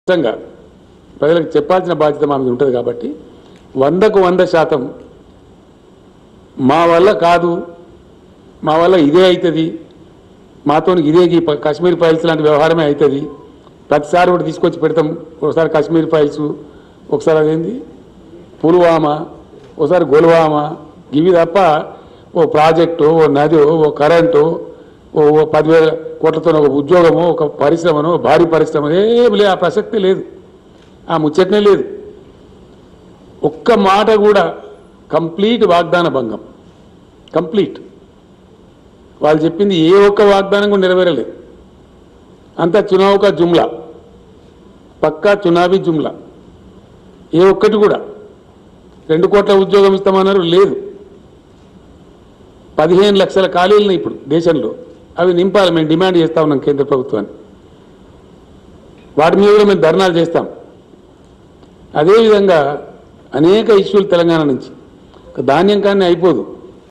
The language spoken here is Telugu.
స్పష్టంగా ప్రజలకు చెప్పాల్సిన బాధ్యత మా మీద ఉంటుంది కాబట్టి వందకు వంద శాతం మా వల్ల కాదు మా వల్ల ఇదే అవుతుంది మాతో ఇదే ఈ ప- కాశ్మీర్ ఫైల్స్ లాంటి వ్యవహారమే అవుతుంది ప్రతిసారి కూడా తీసుకొచ్చి పెడతాం ఒకసారి కాశ్మీర్ ఫైల్స్ ఒకసారి అదేంది పుల్వామా ఒకసారి గొల్వామా ఇవి తప్ప ఓ ప్రాజెక్టు ఓ నది ఓ కరెంటు ఓ ఓ పదివేల కోట్లతో ఒక ఉద్యోగము ఒక పరిశ్రమను భారీ పరిశ్రమ ఏమి లేదు ఆ ప్రసక్తి లేదు ఆ ముచ్చటనే లేదు ఒక్క మాట కూడా కంప్లీట్ వాగ్దాన భంగం కంప్లీట్ వాళ్ళు చెప్పింది ఏ ఒక్క వాగ్దానం కూడా నెరవేరలేదు అంతా చునావ్ కా జుమ్లా పక్కా చునావీ జుమ్లా ఏ ఒక్కటి కూడా రెండు కోట్ల ఉద్యోగం ఇస్తామన్నారు లేదు పదిహేను లక్షల ఖాళీలు ఇప్పుడు దేశంలో అవి నింపాలి మేము డిమాండ్ చేస్తా ఉన్నాం కేంద్ర ప్రభుత్వాన్ని వాటి మీద కూడా మేము ధర్నాలు చేస్తాం అదేవిధంగా అనేక ఇష్యూలు తెలంగాణ నుంచి ఒక ధాన్యం కానీ అయిపోదు